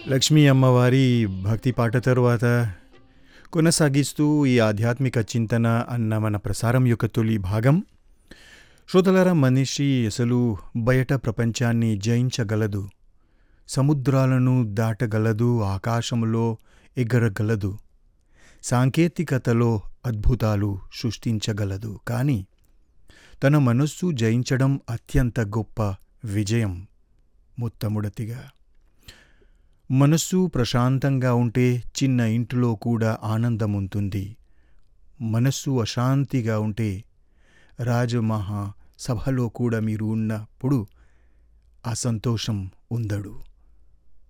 లక్ష్మీ అమ్మవారి భక్తి పాట తరువాత కొనసాగిస్తూ ఈ ఆధ్యాత్మిక చింతన అన్న మన ప్రసారం యొక్క తొలి భాగం శ్రోతలారా మనిషి అసలు బయట ప్రపంచాన్ని జయించగలదు సముద్రాలను దాటగలదు ఆకాశంలో ఎగరగలదు సాంకేతికతలో అద్భుతాలు సృష్టించగలదు కానీ తన మనస్సు జయించడం అత్యంత గొప్ప విజయం మొట్టమొదటిగా మనస్సు ప్రశాంతంగా ఉంటే చిన్న ఇంటిలో కూడా ఆనందం ఉంటుంది మనస్సు అశాంతిగా ఉంటే రాజమహా సభలో కూడా మీరు ఉన్నప్పుడు ఆ సంతోషం ఉండడు